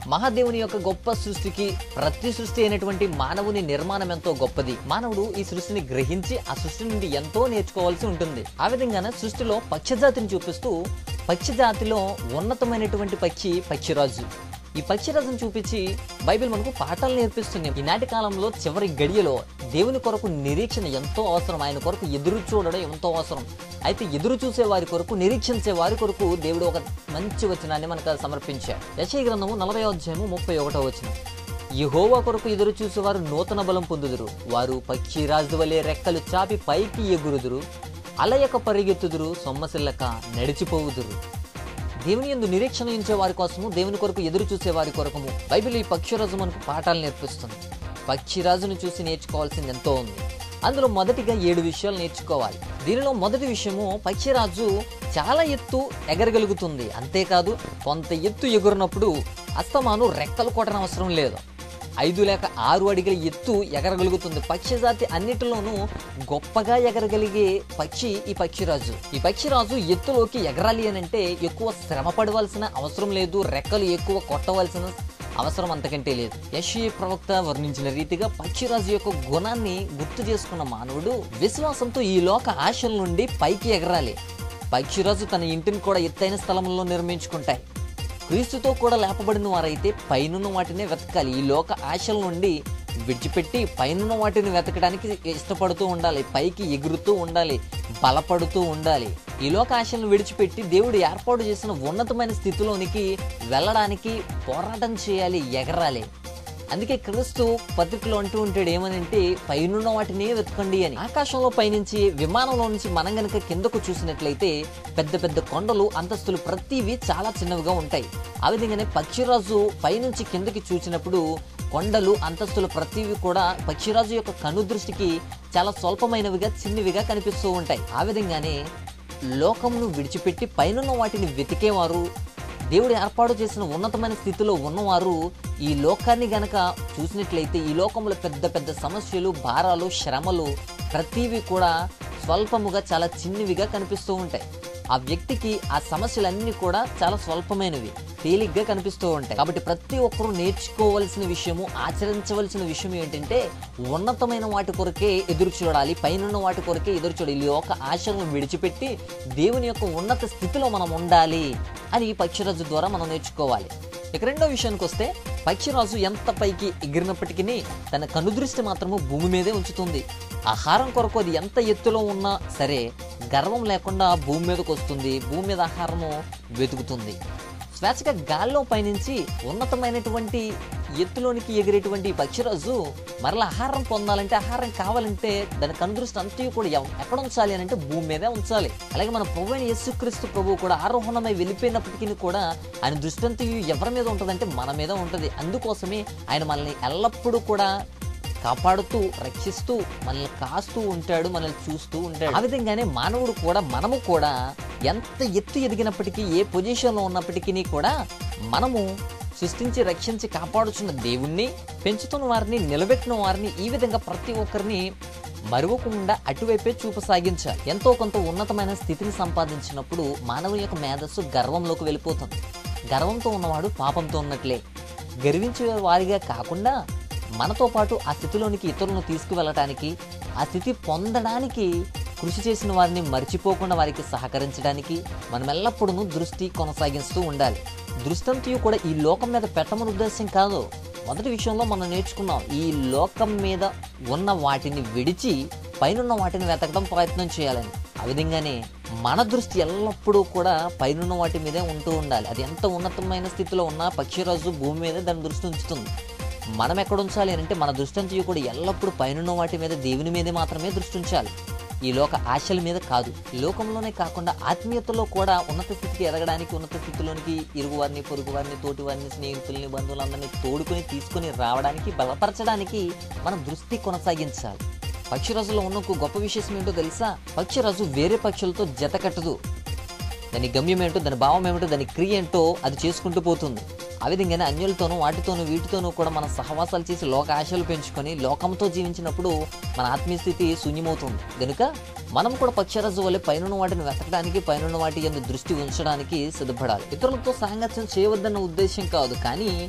మహాదేవుని యొక్క గొప్ప సృష్టికి ప్రతి సృష్టి అయినటువంటి మానవుని నిర్మాణం ఎంతో గొప్పది మానవుడు ఈ సృష్టిని గ్రహించి ఆ సృష్టి నుండి ఎంతో నేర్చుకోవాల్సి ఉంటుంది ఆ విధంగానే సృష్టిలో పక్షిజాతిని చూపిస్తూ పక్షిజాతిలో ఉన్నతమైనటువంటి పక్షి పక్షిరాజు ఈ పక్షిరాజును చూపించి బైబిల్ మనకు పాఠాలు నేర్పిస్తుంది ఈనాటి కాలంలో చివరి గడియలో దేవుని కొరకు నిరీక్షణ ఎంతో అవసరం ఆయన కొరకు ఎదురు చూడడం ఎంతో అవసరం అయితే ఎదురు చూసే వారి కొరకు నిరీక్షించే వారి కొరకు దేవుడు ఒక మంచి వచనాన్ని మనకు సమర్పించాడు యశయ గ్రంథము నలభై అధ్యాయము ముప్పై ఒకటో వచనం యెహోవా కొరకు ఎదురు చూసేవారు నూతన బలం పొందుదురు వారు పక్షి రాజు వలె రెక్కలు చాపి పైకి ఎగురుదురు అలయక పరిగెత్తుదురు సొమ్మసిల్లక నడిచిపోవుదురు దేవుని యందు నిరీక్షణ ఉంచే వారి కోసము దేవుని కొరకు ఎదురు చూసే వారి కొరకము బైబిల్ ఈ పక్షిరాజు మనకు పాఠాలు నేర్పిస్తుంది పక్షిరాజును చూసి నేర్చుకోవాల్సింది ఎంతో ఉంది అందులో మొదటిగా ఏడు విషయాలు నేర్చుకోవాలి దీనిలో మొదటి విషయము పక్షిరాజు చాలా ఎత్తు ఎగరగలుగుతుంది అంతేకాదు కొంత ఎత్తు ఎగురినప్పుడు అస్తమాను రెక్కలు కొట్టడం అవసరం లేదు ఐదు లేక ఆరు అడిగల ఎత్తు ఎగరగలుగుతుంది పక్షి జాతి అన్నిటిలోనూ గొప్పగా ఎగరగలిగే పక్షి ఈ పక్షిరాజు ఈ పక్షిరాజు ఎత్తులోకి ఎగరాలి అని అంటే ఎక్కువ శ్రమ పడవలసిన అవసరం లేదు రెక్కలు ఎక్కువ కొట్టవలసిన అవసరం అంతకంటే లేదు యశీ ప్రవక్త వర్ణించిన రీతిగా పక్షిరాజు యొక్క గుణాన్ని గుర్తు చేసుకున్న మానవుడు విశ్వాసంతో ఈ లోక ఆశల నుండి పైకి ఎగరాలి పక్షిరాజు తన ఇంటిని కూడా ఎత్తైన స్థలంలో నిర్మించుకుంటాయి క్రీస్తుతో కూడా లేపబడిన వారైతే పైనున్న వాటినే వెతకాలి ఈ లోక ఆశల నుండి విడిచిపెట్టి పైనున్న వాటిని వెతకడానికి ఇష్టపడుతూ ఉండాలి పైకి ఎగురుతూ ఉండాలి బలపడుతూ ఉండాలి ఈ లోక ఆశలను విడిచిపెట్టి దేవుడు ఏర్పాటు చేసిన ఉన్నతమైన స్థితిలోనికి వెళ్ళడానికి పోరాటం చేయాలి ఎగరాలి అందుకే క్రీస్తు పత్రికలో అంటూ ఉంటాడు ఏమనంటే పైనున్న వాటిని వెతకండి అని ఆకాశంలో పైనుంచి విమానంలో నుంచి మనం గనక కిందకు చూసినట్లయితే పెద్ద పెద్ద కొండలు అంతస్తులు ప్రతివి చాలా చిన్నవిగా ఉంటాయి ఆ విధంగానే పక్షిరాజు పైనుంచి కిందకి చూసినప్పుడు కొండలు అంతస్తులు ప్రతివి కూడా పక్షిరాజు యొక్క కను దృష్టికి చాలా స్వల్పమైనవిగా చిన్నవిగా కనిపిస్తూ ఉంటాయి ఆ విధంగానే లోకమును విడిచిపెట్టి పైనున్న వాటిని వెతికేవారు దేవుడు ఏర్పాటు చేసిన ఉన్నతమైన స్థితిలో ఉన్నవారు ఈ లోకాన్ని గనక చూసినట్లయితే ఈ లోకంలో పెద్ద పెద్ద సమస్యలు భారాలు శ్రమలు ప్రతివి కూడా స్వల్పముగా చాలా చిన్నవిగా కనిపిస్తూ ఉంటాయి ఆ వ్యక్తికి ఆ సమస్యలన్నీ కూడా చాలా స్వల్పమైనవి తేలిగ్గా కనిపిస్తూ ఉంటాయి కాబట్టి ప్రతి ఒక్కరూ నేర్చుకోవలసిన విషయము ఆచరించవలసిన విషయం ఏంటంటే ఉన్నతమైన వాటి కొరకే ఎదురు చూడాలి పైన వాటి కొరకే ఎదురు చూడాలి ఈ యొక్క ఆశలను విడిచిపెట్టి దేవుని యొక్క ఉన్నత స్థితిలో మనం ఉండాలి అని ఈ పక్షిరాజు ద్వారా మనం నేర్చుకోవాలి ఇక రెండో విషయానికి వస్తే పక్షిరాజు ఎంత పైకి ఎగిరినప్పటికీ తన కనుదృష్టి మాత్రము భూమి మీదే ఉంచుతుంది ఆహారం కొరకు అది ఎంత ఎత్తులో ఉన్నా సరే గర్వం లేకుండా భూమి మీదకి వస్తుంది భూమి మీద ఆహారము వెతుకుతుంది స్వేచ్ఛగా గాల్లో పయనించి ఉన్నతమైనటువంటి ఎత్తులోనికి ఎగిరేటువంటి ఈ పక్షిరాజు మరలా ఆహారం పొందాలంటే ఆహారం కావాలంటే దాని కనుదృష్టి అంతయు కూడా ఎవ- ఎక్కడ ఉంచాలి అని అంటే భూమి మీదే ఉంచాలి అలాగే మన ప్రభు అయిన యేసుక్రీస్తు ప్రభువు కూడా ఆరోహణమై వెళ్ళిపోయినప్పటికీ కూడా ఆయన దృష్టి అంతయు ఎవరి మీద ఉంటుందంటే మన మీద ఉంటుంది అందుకోసమే ఆయన మనల్ని ఎల్లప్పుడూ కూడా కాపాడుతూ రక్షిస్తూ మనల్ని కాస్తూ ఉంటాడు మనల్ని చూస్తూ ఉంటాడు ఆ విధంగానే మానవుడు కూడా మనము కూడా ఎంత ఎత్తు ఎదిగినప్పటికీ ఏ పొజిషన్లో ఉన్నప్పటికీ కూడా మనము సృష్టించి రక్షించి కాపాడుచున్న దేవుణ్ణి పెంచుతున్న వారిని నిలబెట్టిన వారిని ఈ విధంగా ప్రతి ఒక్కరిని మరువకుండా అటువైపే చూపు సాగించాలి ఎంతో కొంత ఉన్నతమైన స్థితిని సంపాదించినప్పుడు మానవుని యొక్క మేధస్సు గర్వంలోకి వెళ్ళిపోతుంది గర్వంతో ఉన్నవాడు పాపంతో ఉన్నట్లే గర్వించే వారిగా కాకుండా మనతో పాటు ఆ స్థితిలోనికి ఇతరులను తీసుకువెళ్ళటానికి ఆ స్థితి పొందడానికి కృషి చేసిన వారిని మర్చిపోకుండా వారికి సహకరించడానికి మనం ఎల్లప్పుడూ దృష్టి కొనసాగిస్తూ ఉండాలి దృష్టంతియు కూడా ఈ లోకం మీద పెట్టమని ఉద్దేశం కాదు మొదటి విషయంలో మనం నేర్చుకున్నాం ఈ లోకం మీద ఉన్న వాటిని విడిచి పైనున్న వాటిని వెతకడం ప్రయత్నం చేయాలని ఆ విధంగానే మన దృష్టి ఎల్లప్పుడూ కూడా పైనున్న వాటి మీదే ఉంటూ ఉండాలి అది ఎంత ఉన్నతమైన స్థితిలో ఉన్నా పక్షిరాజు భూమి మీద దాని దృష్టి ఉంచుతుంది మనం ఎక్కడ ఉంచాలి అని అంటే మన దృష్టి అంతా కూడా ఎల్లప్పుడూ పైనున్న వాటి మీద దేవుని మీదే మాత్రమే దృష్టి ఉంచాలి ఈ లోక ఆశల మీద కాదు ఈ లోకంలోనే కాకుండా ఆత్మీయతలో కూడా ఉన్నత స్థితికి ఎదగడానికి ఉన్నత స్థితిలోనికి ఇరుగు వారిని పొరుగు వారిని తోటి వారిని స్నేహితుల్ని బంధువులందరినీ తోడుకొని తీసుకొని రావడానికి బలపరచడానికి మనం దృష్టి కొనసాగించాలి పక్షిరాజులో ఉన్న ఒక గొప్ప విశేషం ఏంటో తెలుసా పక్షిరాజు వేరే పక్షులతో జత కట్టదు దాని గమ్యం ఏంటో దాని భావం ఏమిటో దాని క్రియ ఏంటో అది చేసుకుంటూ పోతుంది ఆ విధంగానే అన్యులతోనూ వాటితోనూ వీటితోనూ కూడా మన సహవాసాలు చేసి లోక ఆశలు పెంచుకొని లోకంతో జీవించినప్పుడు మన ఆత్మీయ స్థితి శూన్యమవుతుంది కనుక మనం కూడా పక్షరాజు వల్ల పైన వాటిని వెతకడానికి పైన వాటి ఎందు దృష్టి ఉంచడానికి సిద్ధపడాలి ఇతరులతో సాంగత్యం చేయవద్దన్న ఉద్దేశం కాదు కానీ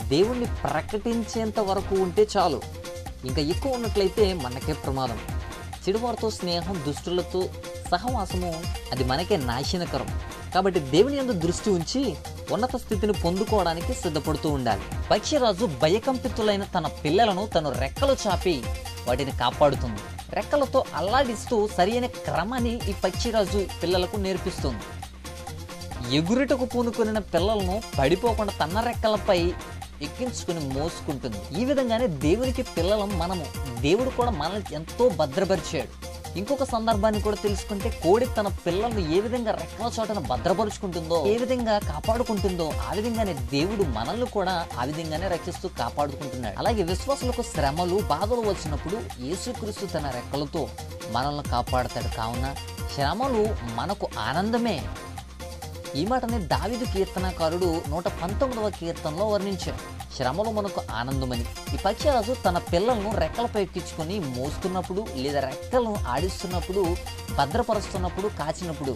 దేవుణ్ణి ప్రకటించేంత వరకు ఉంటే చాలు ఇంకా ఎక్కువ ఉన్నట్లయితే మనకే ప్రమాదం చెడువారితో స్నేహం దుష్టులతో సహవాసము అది మనకే నాశనకరం కాబట్టి దేవుని యందు దృష్టి ఉంచి ఉన్నత స్థితిని పొందుకోవడానికి సిద్ధపడుతూ ఉండాలి పక్షిరాజు భయకంపితులైన తన పిల్లలను తను రెక్కలు చాపి వాటిని కాపాడుతుంది రెక్కలతో అల్లాడిస్తూ సరైన క్రమాన్ని ఈ పక్షిరాజు పిల్లలకు నేర్పిస్తుంది ఎగురుటకు పూనుకొనిన పిల్లలను పడిపోకుండా తన రెక్కలపై ఎక్కించుకుని మోసుకుంటుంది ఈ విధంగానే దేవునికి పిల్లలం మనము దేవుడు కూడా మనల్ని ఎంతో భద్రపరిచాడు ఇంకొక సందర్భాన్ని కూడా తెలుసుకుంటే కోడి తన పిల్లలను ఏ విధంగా రెక్కల చోటన భద్రపరుచుకుంటుందో ఏ విధంగా కాపాడుకుంటుందో ఆ విధంగానే దేవుడు మనల్ని కూడా ఆ విధంగానే రక్షిస్తూ కాపాడుకుంటున్నాడు అలాగే విశ్వాసులకు శ్రమలు బాధలు వచ్చినప్పుడు యేసుక్రీస్తు తన రెక్కలతో మనల్ని కాపాడతాడు కావున శ్రమలు మనకు ఆనందమే ఈ మాటని దావిదు కీర్తనకారుడు నూట పంతొమ్మిదవ కీర్తనలో వర్ణించాడు శ్రమలు మనకు ఆనందమని ఈ పక్షిరాజు తన పిల్లలను రెక్కలపై ఎక్కించుకొని మోస్తున్నప్పుడు లేదా రెక్కలను ఆడిస్తున్నప్పుడు భద్రపరుస్తున్నప్పుడు కాచినప్పుడు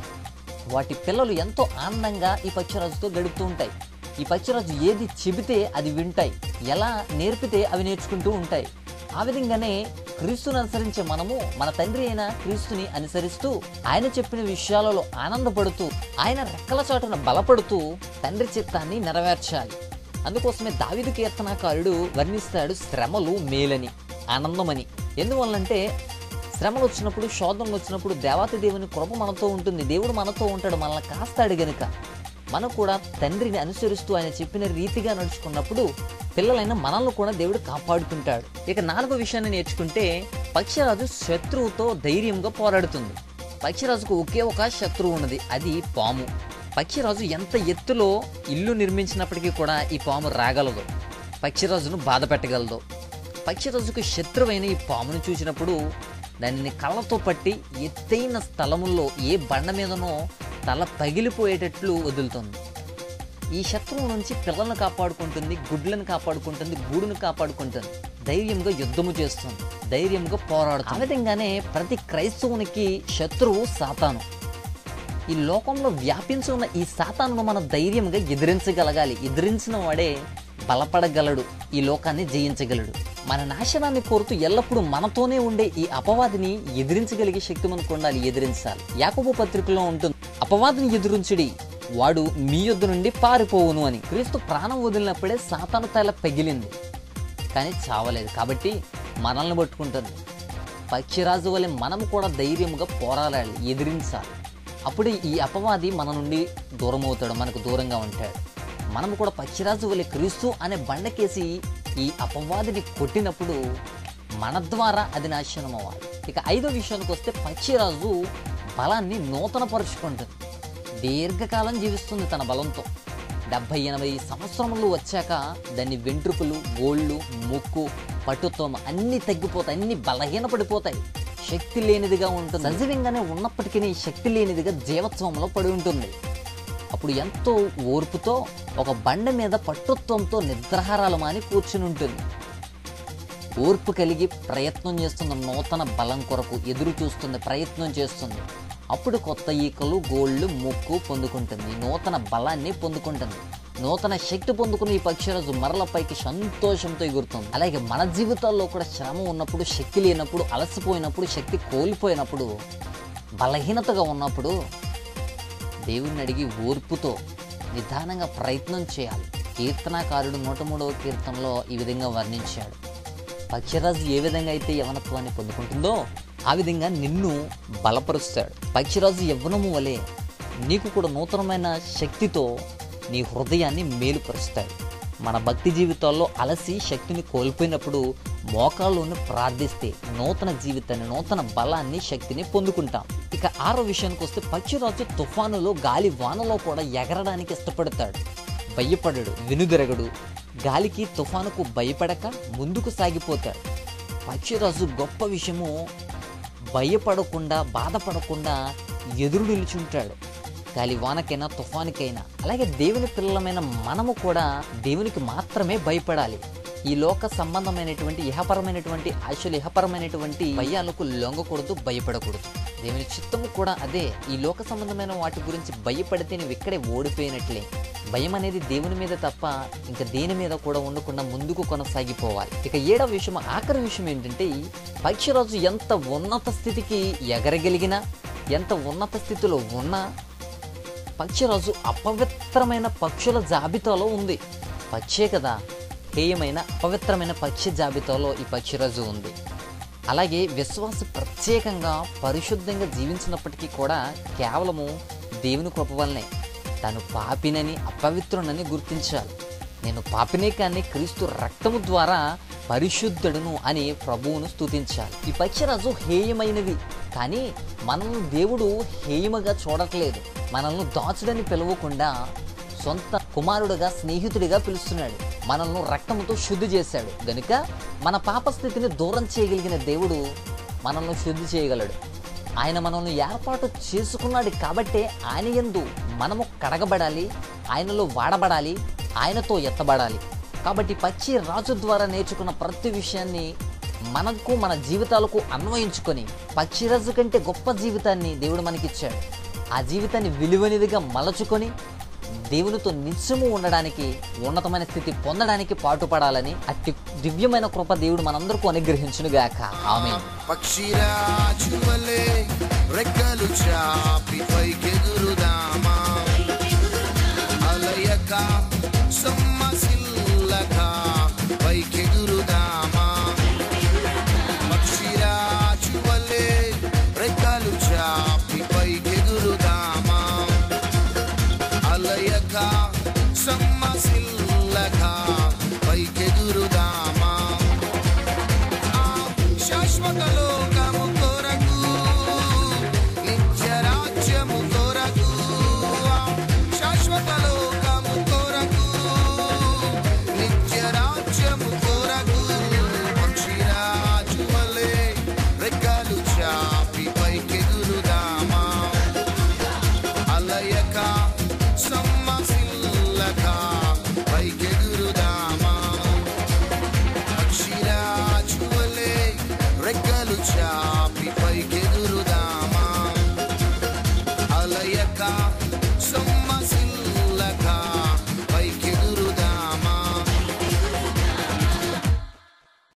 వాటి పిల్లలు ఎంతో ఆనందంగా ఈ పక్షిరాజుతో గడుపుతూ ఉంటాయి ఈ పక్షిరాజు ఏది చెబితే అది వింటాయి ఎలా నేర్పితే అవి నేర్చుకుంటూ ఉంటాయి ఆ విధంగానే క్రీస్తుని అనుసరించే మనము మన తండ్రి అయిన క్రీస్తుని అనుసరిస్తూ ఆయన చెప్పిన విషయాలలో ఆనందపడుతూ ఆయన రెక్కల చాటున బలపడుతూ తండ్రి చిత్తాన్ని నెరవేర్చాలి అందుకోసమే దావిదు కీర్తనాకారుడు వర్ణిస్తాడు శ్రమలు మేలని ఆనందమని ఎందువల్లంటే శ్రమలు వచ్చినప్పుడు శోధనలు వచ్చినప్పుడు దేవాతి దేవుని కృప మనతో ఉంటుంది దేవుడు మనతో ఉంటాడు మనల్ని కాస్తాడు గనుక మనం కూడా తండ్రిని అనుసరిస్తూ ఆయన చెప్పిన రీతిగా నడుచుకున్నప్పుడు పిల్లలైన మనల్ని కూడా దేవుడు కాపాడుకుంటాడు ఇక నాలుగో విషయాన్ని నేర్చుకుంటే పక్షిరాజు శత్రువుతో ధైర్యంగా పోరాడుతుంది పక్షిరాజుకు ఒకే ఒక శత్రువు ఉన్నది అది పాము పక్షిరాజు ఎంత ఎత్తులో ఇల్లు నిర్మించినప్పటికీ కూడా ఈ పాము రాగలదు పక్షిరాజును బాధ పెట్టగలదు పక్షిరాజుకు శత్రువైన ఈ పామును చూసినప్పుడు దానిని కళ్ళతో పట్టి ఎత్తైన స్థలముల్లో ఏ బండ మీదనో తల పగిలిపోయేటట్లు వదులుతుంది ఈ శత్రువు నుంచి పిల్లలను కాపాడుకుంటుంది గుడ్లను కాపాడుకుంటుంది గూడును కాపాడుకుంటుంది ధైర్యంగా యుద్ధము చేస్తుంది ధైర్యంగా పోరాడుతుంది ఆ విధంగానే ప్రతి క్రైస్తవునికి శత్రువు సాతాను ఈ లోకంలో వ్యాపించి ఉన్న ఈ సాతానును మనం ధైర్యంగా ఎదిరించగలగాలి ఎదిరించిన వాడే బలపడగలడు ఈ లోకాన్ని జయించగలడు మన నాశనాన్ని కోరుతూ ఎల్లప్పుడూ మనతోనే ఉండే ఈ అపవాదిని ఎదిరించగలిగే శక్తి మనకు ఉండాలి ఎదిరించాలి యాకబు పత్రికలో ఉంటుంది అపవాదిని ఎదురించుడి వాడు మీ యొద్ద నుండి పారిపోవును అని క్రీస్తు ప్రాణం వదిలినప్పుడే సాతాను తల పగిలింది కానీ చావలేదు కాబట్టి మనల్ని పట్టుకుంటుంది పక్షిరాజు వలె మనం కూడా ధైర్యంగా పోరాడాలి ఎదిరించాలి అప్పుడే ఈ అపవాది మన నుండి దూరం అవుతాడు మనకు దూరంగా ఉంటాడు మనం కూడా పక్షిరాజు వలె క్రీస్తు అనే బండకేసి ఈ అపవాదిని కొట్టినప్పుడు మన ద్వారా అది నాశనం అవ్వాలి ఇక ఐదో విషయానికి వస్తే పక్షిరాజు బలాన్ని నూతనపరుచుకుంటుంది దీర్ఘకాలం జీవిస్తుంది తన బలంతో డెబ్భై ఎనభై సంవత్సరములు వచ్చాక దాని వెంట్రుకలు గోళ్ళు ముక్కు పట్టుత్వం అన్నీ తగ్గిపోతాయి అన్నీ బలహీనపడిపోతాయి శక్తి లేనిదిగా ఉంటుంది సజీవంగానే ఉన్నప్పటికీ శక్తి లేనిదిగా జీవత్వంలో పడి ఉంటుంది అప్పుడు ఎంతో ఓర్పుతో ఒక బండ మీద పట్టుత్వంతో నిద్రాహారాలు మాని కూర్చుని ఉంటుంది ఓర్పు కలిగి ప్రయత్నం చేస్తున్న నూతన బలం కొరకు ఎదురు చూస్తుంది ప్రయత్నం చేస్తుంది అప్పుడు కొత్త ఈకలు గోళ్ళు ముక్కు పొందుకుంటుంది నూతన బలాన్ని పొందుకుంటుంది నూతన శక్తి పొందుకుని ఈ పక్షిరాజు మరల పైకి సంతోషంతో ఎగురుతుంది అలాగే మన జీవితాల్లో కూడా శ్రమ ఉన్నప్పుడు శక్తి లేనప్పుడు అలసిపోయినప్పుడు శక్తి కోల్పోయినప్పుడు బలహీనతగా ఉన్నప్పుడు దేవుణ్ణి అడిగి ఓర్పుతో నిదానంగా ప్రయత్నం చేయాలి కీర్తనాకారుడు నూట మూడవ కీర్తనలో ఈ విధంగా వర్ణించాడు పక్షిరాజు ఏ విధంగా అయితే యవనత్వాన్ని పొందుకుంటుందో ఆ విధంగా నిన్ను బలపరుస్తాడు పక్షిరాజు యవ్వనము వలె నీకు కూడా నూతనమైన శక్తితో నీ హృదయాన్ని మేలుపరుస్తాడు మన భక్తి జీవితాల్లో అలసి శక్తిని కోల్పోయినప్పుడు మోకాళ్ళను ప్రార్థిస్తే నూతన జీవితాన్ని నూతన బలాన్ని శక్తిని పొందుకుంటాం ఇక ఆరో విషయానికి వస్తే పక్షిరాజు తుఫానులో గాలి వానలో కూడా ఎగరడానికి ఇష్టపడతాడు భయపడడు వెనుదిరగడు గాలికి తుఫానుకు భయపడక ముందుకు సాగిపోతాడు పక్షిరాజు గొప్ప విషయము భయపడకుండా బాధపడకుండా ఎదురు నిలుచుంటాడు గాలి వానకైనా తుఫానుకైనా అలాగే దేవుని పిల్లలమైన మనము కూడా దేవునికి మాత్రమే భయపడాలి ఈ లోక సంబంధమైనటువంటి ఇహపరమైనటువంటి ఆశలు ఇహపరమైనటువంటి భయాలకు లొంగకూడదు భయపడకూడదు దేవుని చిత్తము కూడా అదే ఈ లోక సంబంధమైన వాటి గురించి భయపడితే నువ్వు ఇక్కడే ఓడిపోయినట్లే భయం అనేది దేవుని మీద తప్ప ఇంకా దేని మీద కూడా ఉండకుండా ముందుకు కొనసాగిపోవాలి ఇక ఏడవ విషయం ఆఖరి విషయం ఏంటంటే ఈ పక్షిరాజు ఎంత ఉన్నత స్థితికి ఎగరగలిగినా ఎంత ఉన్నత స్థితిలో ఉన్నా పక్షిరాజు అపవిత్రమైన పక్షుల జాబితాలో ఉంది పక్షే కదా హేయమైన అపవిత్రమైన పక్షి జాబితాలో ఈ పక్షిరాజు ఉంది అలాగే విశ్వాస ప్రత్యేకంగా పరిశుద్ధంగా జీవించినప్పటికీ కూడా కేవలము దేవుని కృప వల్లనే తాను పాపినని అపవిత్రునని గుర్తించాలి నేను పాపినే కానీ క్రీస్తు రక్తము ద్వారా పరిశుద్ధుడును అని ప్రభువును స్తుతించాలి ఈ పక్షిరాజు హేయమైనవి కానీ మనల్ని దేవుడు హేయముగా చూడట్లేదు మనల్ని దాచుడని పిలవకుండా సొంత కుమారుడుగా స్నేహితుడిగా పిలుస్తున్నాడు మనల్ని రక్తముతో శుద్ధి చేశాడు గనుక మన పాపస్థితిని దూరం చేయగలిగిన దేవుడు మనల్ని శుద్ధి చేయగలడు ఆయన మనల్ని ఏర్పాటు చేసుకున్నాడు కాబట్టే ఆయన యందు మనము కడగబడాలి ఆయనలో వాడబడాలి ఆయనతో ఎత్తబడాలి కాబట్టి పక్షి రాజు ద్వారా నేర్చుకున్న ప్రతి విషయాన్ని మనకు మన జీవితాలకు అన్వయించుకొని పక్షిరాజు కంటే గొప్ప జీవితాన్ని దేవుడు మనకిచ్చాడు ఆ జీవితాన్ని విలువనిదిగా మలచుకొని దేవునితో నిత్యము ఉండడానికి ఉన్నతమైన స్థితి పొందడానికి పాటుపడాలని అట్టి దివ్యమైన కృప దేవుడు మనందరికీ అనుగ్రహించునుగాక ఆమె పక్షిరాజు వలె రెక్కలు చాపి పైకెగురుదామా అలయక సమ